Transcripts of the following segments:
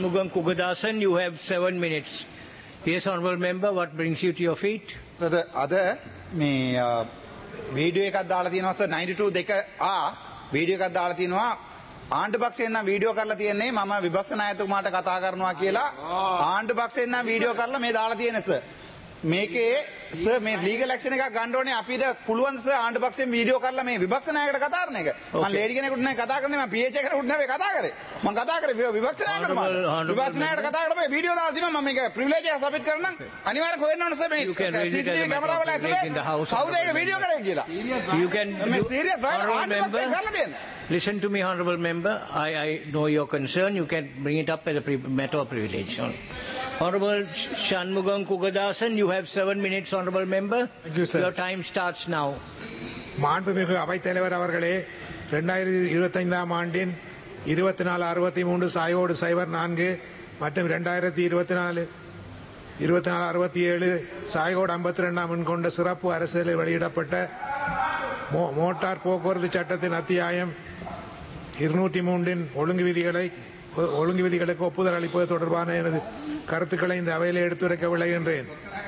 Shanmugam Kugadasan, you have seven minutes. Yes, Honorable Member, what brings you to your feet? සද අද මේ අ, video එකක් දාලා තියෙනවා sir 92 දෙක ආ වීඩියෝ එකක් දාලා තියෙනවා ආණ්ඩු පක්ෂයෙන් නම් වීඩියෝ කරලා තියෙන්නේ මම විපක්ෂ නායකතුමාට කතා කරනවා කියලා ආණ්ඩු පක්ෂයෙන් නම් වීඩියෝ කරලා මේ දාලා තියෙන්නේ සර් මේකේ සර් මේ ලීගල් ඇක්ෂන් එකක් ගන්න ඕනේ අපිට පුළුවන් සර් ආණ්ඩු පක්ෂයෙන් වීඩියෝ කරලා මේ විපක්ෂ නායකට කතා කරන එක මම Okay. ලේඩි කෙනෙකුට නෙවෙයි කතා කරන්නේ මම PH කෙනෙකුට නෙවෙයි කතා කරේ මම කතා කරේ වි- විපක්ෂ නායකතුමාට Honorable- honorable විපක්ෂ නායකට කතා කරලා මේ වීඩියෝ දාලා තියෙනවා මම මේක ප්‍රිවිලේජ් එක සබ්මිට් කරනම් අනිවාර්යෙන් හොයන්න ඕනේ සර් මේ You can raise it as a CCTV matter කැමරාවල of ඇතුලේ making the house කවුද ඒක වීඩියෝ කරේ කියලා You can. මේ you- serious right? Honorable ආණ්ඩු පක්ෂයෙන් Member, කරලා තියෙන්නේ listen to me, Honorable Member. I, I know your concern. You can bring it up as a pri- matter of privilege. Honorable Sh- Shanmugam Kugadasan, you have seven minutes, Honorable Member. Thank you, sir. Your time starts now. மாண்புமிகு அவைத்தலைவர் அவர்களே ரெண்டாயிரத்தி இருபத்தைந்தாம் ஆண்டின் இருபத்தி நாலு அறுபத்தி மூன்று சாயோடு சைபர் நான்கு மற்றும் ரெண்டாயிரத்தி இருபத்தி நாலு இருபத்தி நாலு அறுபத்தி ஏழு சாயோடு ஐம்பத்தி ரெண்டாம் எண் கொண்ட சிறப்பு அரசியலில் வெளியிடப்பட்ட மோ- மோட்டார் போக்குவரத்து சட்டத்தின் அத்தியாயம் இருநூற்றி மூன்றின் ஒழுங்கு விதிகளை ஒ- ஒழுங்கு விதிகளுக்கு ஒப்புதல் அளிப்பது தொடர்பான எனது கருத்துக்களை இந்த அவையில் எடுத்துரைக்க விளைகின்றேன்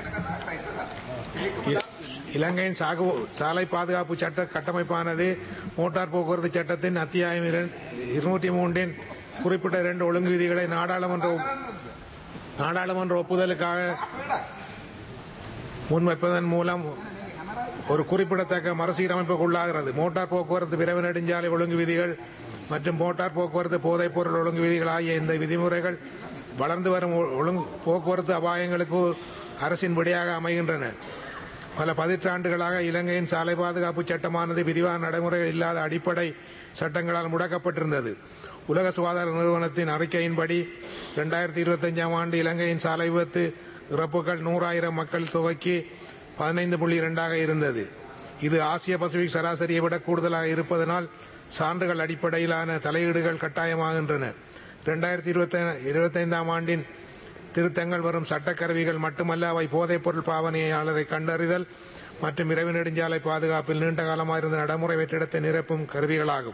இ- இலங்கையின் சாகு சாலை பாதுகாப்பு சட்ட கட்டமைப்பானது மோட்டார் போக்குவரத்து சட்டத்தின் அத்தியாயம் இரண்- இருநூற்றி மூன்றின் குறிப்பிட்ட இரண்டு ஒழுங்கு விதிகளை நாடாளுமன்ற ஒப்- நாடாளுமன்ற ஒப்புதலுக்காக முன்வைப்பதன் மூலம் ஒரு குறிப்பிடத்தக்க மறுசீரமைப்புக்கு உள்ளாகிறது மோட்டார் போக்குவரத்து விரைவு நெடுஞ்சாலை ஒழுங்கு விதிகள் மற்றும் மோட்டார் போக்குவரத்து போதைப் பொருள் ஒழுங்கு விதிகள் ஆகிய இந்த விதிமுறைகள் வளர்ந்து வரும் ஒ- ஒழுங்கு போக்குவரத்து அபாயங்களுக்கு அரசின் விடையாக அமைகின்றன பல பதிற்றாண்டுகளாக இலங்கையின் சாலை பாதுகாப்பு சட்டமானது விரிவான நடைமுறைகள் இல்லாத அடிப்படை சட்டங்களால் முடக்கப்பட்டிருந்தது உலக சுகாதார நிறுவனத்தின் அறிக்கையின்படி இரண்டாயிரத்தி இருபத்தஞ்சாம் ஆண்டு இலங்கையின் சாலை விபத்து இறப்புகள் நூறாயிரம் மக்கள் தொகைக்கு பதினைந்து புள்ளி இரண்டாக இருந்தது இது ஆசிய பசிபிக் சராசரியை விட கூடுதலாக இருப்பதனால் சான்றுகள் அடிப்படையிலான தலையீடுகள் கட்டாயமாகின்றன இரண்டாயிரத்தி இருபத்தைந்தாம் ஆண்டின் திருத்தங்கள் வரும் சட்டக்கருவிகள் மட்டுமல்ல அவை போதைப்பொருள் பாவனையாளரை கண்டறிதல் மற்றும் இரவு நெடுஞ்சாலை பாதுகாப்பில் நீண்ட காலமாக இருந்த நடைமுறை வெற்றிடத்தை நிரப்பும் கருவிகளாகும்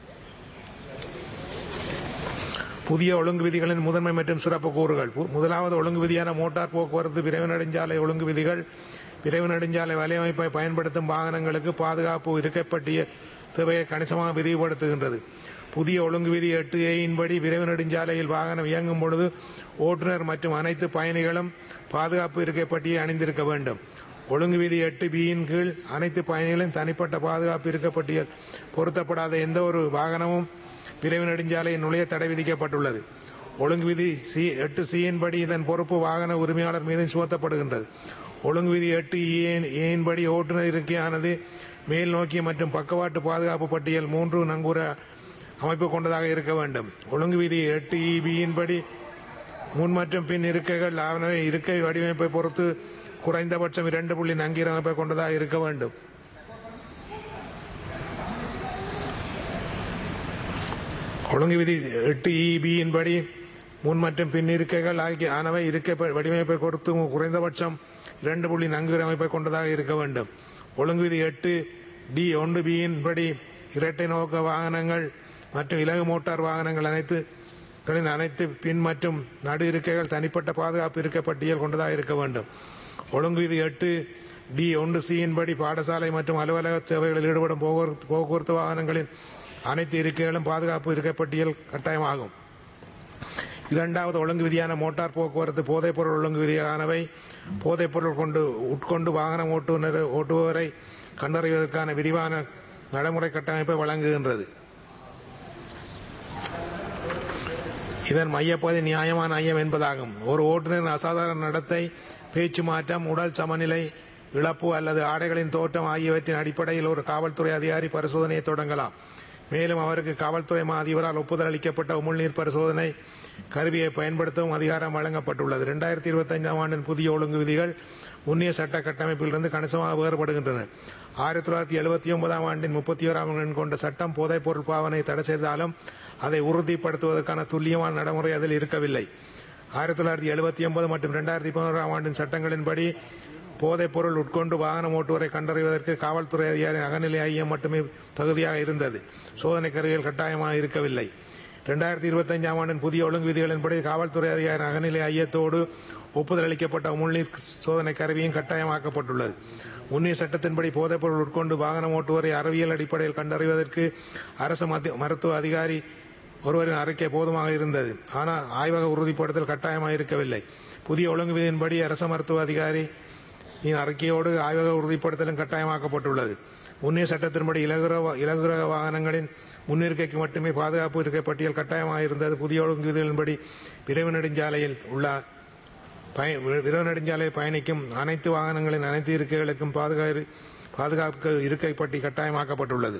புதிய ஒழுங்கு விதிகளின் முதன்மை மற்றும் சிறப்பு கூறுகள் பு- முதலாவது ஒழுங்கு விதியான மோட்டார் போக்குவரத்து விரைவு நெடுஞ்சாலை ஒழுங்கு விதிகள் விரைவு நெடுஞ்சாலை வலையமைப்பை பயன்படுத்தும் வாகனங்களுக்கு பாதுகாப்பு இருக்கப்பட்டிய தேவையை கணிசமாக விரிவுபடுத்துகின்றது புதிய ஒழுங்கு விதி எட்டு ஏயின்படி விரைவு நெடுஞ்சாலையில் வாகனம் இயங்கும் பொழுது ஓட்டுநர் மற்றும் அனைத்து பயணிகளும் பாதுகாப்பு இருக்கப்பட்டியை அணிந்திருக்க வேண்டும் ஒழுங்கு விதி எட்டு பியின் கீழ் அனைத்து பயணிகளும் தனிப்பட்ட பாதுகாப்பு இருக்கப்பட்டியல் பொருத்தப்படாத எந்த ஒரு வாகனமும் விரைவு நெடுஞ்சாலையில் நுழைய தடை விதிக்கப்பட்டுள்ளது ஒழுங்கு விதி சி எட்டு சியின் படி இதன் பொறுப்பு வாகன உரிமையாளர் மீது சுமத்தப்படுகின்றது ஒழுங்கு விதி எட்டு ஏன் படி ஓட்டுநர் இருக்கையானது மேல் நோக்கி மற்றும் பக்கவாட்டு பாதுகாப்பு பட்டியல் மூன்று நங்கூர அமைப்பு கொண்டதாக இருக்க வேண்டும் ஒழுங்கு விதி எட்டு இபியின் படி முன் மற்றும் பின் இருக்கைகள் ஆவணவை இருக்கை வடிவமைப்பை பொறுத்து குறைந்தபட்சம் இரண்டு புள்ளி நங்கீர அமைப்பை கொண்டதாக இருக்க வேண்டும் ஒழுங்கு விதி எட்டு இபியின் படி முன் மற்றும் பின் இருக்கைகள் ஆகிய ஆனவை இருக்கை ப- வடிவமைப்பை கொடுத்து குறைந்தபட்சம் இரண்டு புள்ளி நன்கு அமைப்பை கொண்டதாக இருக்க வேண்டும் ஒழுங்கு விதி எட்டு டி ஒன்று பியின் படி இரட்டை நோக்க வாகனங்கள் மற்றும் இலகு மோட்டார் வாகனங்கள் அனைத்து களின் அனைத்து பின் மற்றும் நடு இருக்கைகள் தனிப்பட்ட பாதுகாப்பு இருக்கை பட்டியல் கொண்டதாக இருக்க வேண்டும் ஒழுங்கு விதி எட்டு டி ஒன்று சியின் படி பாடசாலை மற்றும் அலுவலக சேவைகளில் ஈடுபடும் போக்குவரத்து போக்குவரத்து வாகனங்களின் அனைத்து இருக்கைகளும் பாதுகாப்பு இருக்கை பட்டியல் கட்டாயமாகும் இரண்டாவது ஒழுங்கு விதியான மோட்டார் போக்குவரத்து போதைப்பொருள் ஒழுங்கு விதியானவை போதைப்பொருள் கொண்டு உட்கொண்டு வாகனம் ஓட்டுநர் ஓட்டுபவரை கண்டறிவதற்கான விரிவான நடைமுறை கட்டமைப்பை வழங்குகின்றது இதன் மையப்பகுதி நியாயமான ஐயம் என்பதாகும் ஒரு ஓட்டுநரின் அசாதாரண நடத்தை பேச்சு மாற்றம் உடல் சமநிலை இழப்பு அல்லது ஆடைகளின் தோற்றம் ஆகியவற்றின் அடிப்படையில் ஒரு காவல்துறை அதிகாரி பரிசோதனையை தொடங்கலாம் மேலும் அவருக்கு காவல்துறை மா அதிபரால் ஒப்புதல் அளிக்கப்பட்ட உமிழ்நீர் பரிசோதனை கருவியை பயன்படுத்தவும் அதிகாரம் வழங்கப்பட்டுள்ளது இரண்டாயிரத்தி இருபத்தைந்தாம் ஆண்டின் புதிய ஒழுங்கு விதிகள் முன்னிய சட்ட கட்டமைப்பிலிருந்து கணிசமாக வேறுபடுகின்றன ஆயிரத்தி தொள்ளாயிரத்தி எழுபத்தி ஒன்பதாம் ஆண்டின் முப்பத்தி ஓராம் எண் கொண்ட சட்டம் போதைப் பொருள் பாவனை தடை செய்தாலும் அதை உறுதிப்படுத்துவதற்கான துல்லியமான நடைமுறை அதில் இருக்கவில்லை ஆயிரத்தி தொள்ளாயிரத்தி எழுபத்தி ஒன்பது மற்றும் இரண்டாயிரத்தி பதினோராம் ஆண்டின் சட்டங்களின்படி போதைப் பொருள் உட்கொண்டு வாகனம் ஓட்டுவரை கண்டறிவதற்கு காவல்துறை அதிகாரி அகநிலை ஐயம் மட்டுமே தகுதியாக இருந்தது சோதனை கருவிகள் கட்டாயமாக இருக்கவில்லை இரண்டாயிரத்தி இருபத்தஞ்சாம் ஆண்டின் புதிய ஒழுங்கு விதிகளின்படி காவல்துறை அதிகாரி அகநிலை ஐயத்தோடு ஒப்புதல் அளிக்கப்பட்ட உமிழ்நீர் சோதனை கருவியும் கட்டாயமாக்கப்பட்டுள்ளது முன்னிய சட்டத்தின்படி போதைப்பொருள் உட்கொண்டு வாகனம் ஓட்டுவோரை அறிவியல் அடிப்படையில் கண்டறிவதற்கு அரசு மத்திய- மருத்துவ அதிகாரி ஒருவரின் அறிக்கை போதுமாக இருந்தது ஆனால் ஆய்வக உறுதிப்படுத்தல் கட்டாயமாக இருக்கவில்லை புதிய ஒழுங்கு விதியின்படி அரச மருத்துவ அதிகாரி இன் அறிக்கையோடு ஆய்வக உறுதிப்படுத்தலும் கட்டாயமாக்கப்பட்டுள்ளது முன்னிய சட்டத்தின்படி இலகுர இலகுரக வாகனங்களின் முன்னிருக்கைக்கு மட்டுமே பாதுகாப்பு இருக்கை பட்டியல் கட்டாயமாக இருந்தது புதிய ஒழுங்கு விதிகளின்படி விரைவு நெடுஞ்சாலையில் உள்ள பய- விரைவு நெடுஞ்சாலையில் பயணிக்கும் அனைத்து வாகனங்களின் அனைத்து இருக்கைகளுக்கும் பாதுகாப்பு பாதுகாப்பு இருக்கை பட்டி கட்டாயமாக்கப்பட்டுள்ளது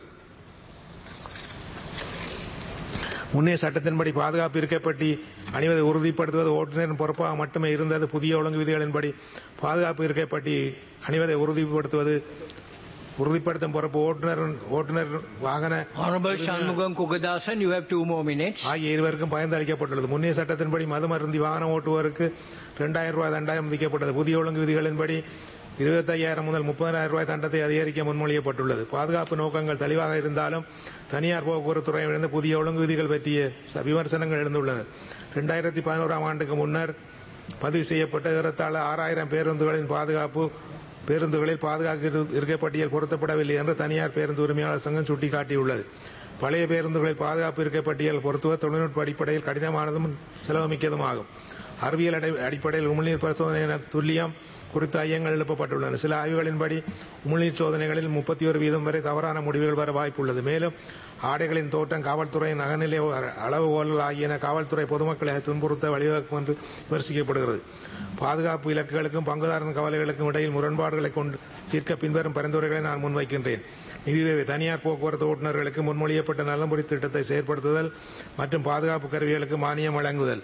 முன்னே சட்டத்தின்படி பாதுகாப்பு இருக்கப்பட்டி அணிவதை உறுதிப்படுத்துவது ஓட்டுநரின் பொறுப்பாக மட்டுமே இருந்தது புதிய ஒழுங்கு விதிகளின்படி பாதுகாப்பு இருக்கப்பட்டி அணிவதை உறுதிப்படுத்துவது உறுதிப்படுத்தும் பொறுப்பு ஓட்டுநர் ஓட்டுநர் வாகன Honorable Shanmugam Kugadasan, you have two more minutes. ஆகிய இருவருக்கும் பயந்து அளிக்கப்பட்டுள்ளது முன்னே சட்டத்தின்படி மது மருந்தி வாகனம் ஓட்டுவோருக்கு இரண்டாயிரம் ரூபாய் தண்டாயம் விதிக்கப்பட்டது புதிய ஒழுங்கு விதிகளின்படி இருபத்தையாயிரம் முதல் முப்பதாயிரம் ரூபாய் தண்டத்தை அதிகரிக்க முன்மொழியப்பட்டுள்ளது பாதுகாப்பு நோக்கங்கள் தெளிவாக இருந்தாலும் தனியார் போக்குவரத்து துறையிலிருந்து புதிய ஒழுங்கு விதிகள் பற்றிய ச- விமர்சனங்கள் எழுந்துள்ளன இரண்டாயிரத்தி பதினோராம் ஆண்டுக்கு முன்னர் பதிவு செய்யப்பட்ட ஏறத்தாழ ஆறாயிரம் பேருந்துகளின் பாதுகாப்பு பேருந்துகளில் பாதுகாப்பு இரு- இருக்கை பட்டியல் பொருத்தப்படவில்லை என்று தனியார் பேருந்து உரிமையாளர் சங்கம் சுட்டிக்காட்டியுள்ளது பழைய பேருந்துகளில் பாதுகாப்பு இருக்கை பட்டியல் பொருத்துவ தொழில்நுட்ப அடிப்படையில் கடினமானதும் செலவுமிக்கதும் ஆகும் அறிவியல் அடி- அடிப்படையில் உமிழ்நீர் பரிசோதனை என துல்லியம் குறித்த ஐயங்கள் எழுப்பப்பட்டுள்ளன சில ஆய்வுகளின்படி உமிழ்நீர் சோதனைகளில் முப்பத்தி ஒரு வீதம் வரை தவறான முடிவுகள் வர வாய்ப்புள்ளது மேலும் ஆடைகளின் தோட்டம் காவல்துறையின் அகநிலை அளவுகோல்கள் ஆகியன காவல்துறை பொதுமக்களை துன்புறுத்த வழிவகுக்கும் என்று விமர்சிக்கப்படுகிறது பாதுகாப்பு இலக்குகளுக்கும் பங்குதாரன் கவலைகளுக்கும் இடையில் முரண்பாடுகளை கொண்டு தீர்க்க பின்வரும் பரிந்துரைகளை நான் முன்வைக்கின்றேன் நிதியுதவி தனியார் போக்குவரத்து ஓட்டுநர்களுக்கு முன்மொழியப்பட்ட நலமுறை திட்டத்தை செயற்படுத்துதல் மற்றும் பாதுகாப்பு கருவிகளுக்கு மானியம் வழங்குதல்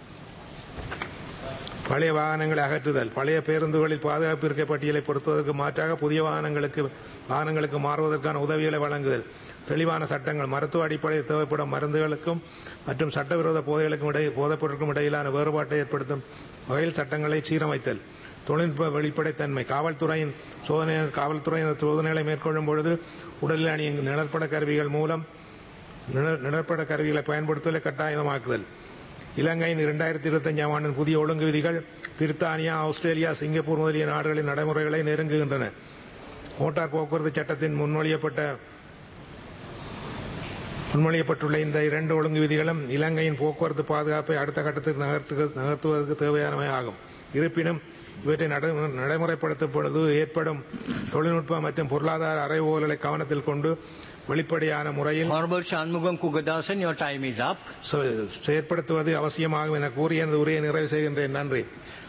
பழைய வாகனங்களை அகற்றுதல் பழைய பேருந்துகளில் பாதுகாப்பு இருக்கை பட்டியலை பொருத்துவதற்கு மாற்றாக புதிய வாகனங்களுக்கு வாகனங்களுக்கு மாறுவதற்கான உதவிகளை வழங்குதல் தெளிவான சட்டங்கள் மருத்துவ அடிப்படையில் தேவைப்படும் மருந்துகளுக்கும் மற்றும் சட்டவிரோத போதைகளுக்கும் இடையே போதைப்பொருட்களுக்கும் இடையிலான வேறுபாட்டை ஏற்படுத்தும் வகையில் சட்டங்களை சீரமைத்தல் தொழில்நுட்ப வெளிப்படைத்தன்மை காவல்துறையின் சோதனை காவல்துறையினர் சோதனைகளை மேற்கொள்ளும் பொழுது உடலில் அணியும் நிழற்பட கருவிகள் மூலம் நிழ- நிழற்பட கருவிகளை பயன்படுத்துவதை கட்டாயமாக்குதல் இலங்கையின் இரண்டாயிரத்தி இருபத்தஞ்சாம் ஆண்டின் புதிய ஒழுங்கு விதிகள் பிரித்தானியா ஆஸ்திரேலியா சிங்கப்பூர் முதலிய நாடுகளின் நடைமுறைகளை நெருங்குகின்றன மோட்டார் போக்குவரத்து சட்டத்தின் முன்மொழியப்பட்ட முன்மொழியப்பட்டுள்ள இந்த இரண்டு ஒழுங்கு விதிகளும் இலங்கையின் போக்குவரத்து பாதுகாப்பை அடுத்த கட்டத்துக்கு நகர்த்து நகர்த்துவதற்கு தேவையானவை ஆகும் இருப்பினும் இவற்றை நட- நடைமுறைப்படுத்தும் பொழுது ஏற்படும் தொழில்நுட்ப மற்றும் பொருளாதார அறைகோல்களை கவனத்தில் கொண்டு வெளிப்படையான முறையில் Honorable Shanmugam Kugadasan, your time is up. செ- செயற்படுத்துவது அவசியமாகும் என கூறி எனது உரையை நிறைவு செய்கின்றேன் நன்றி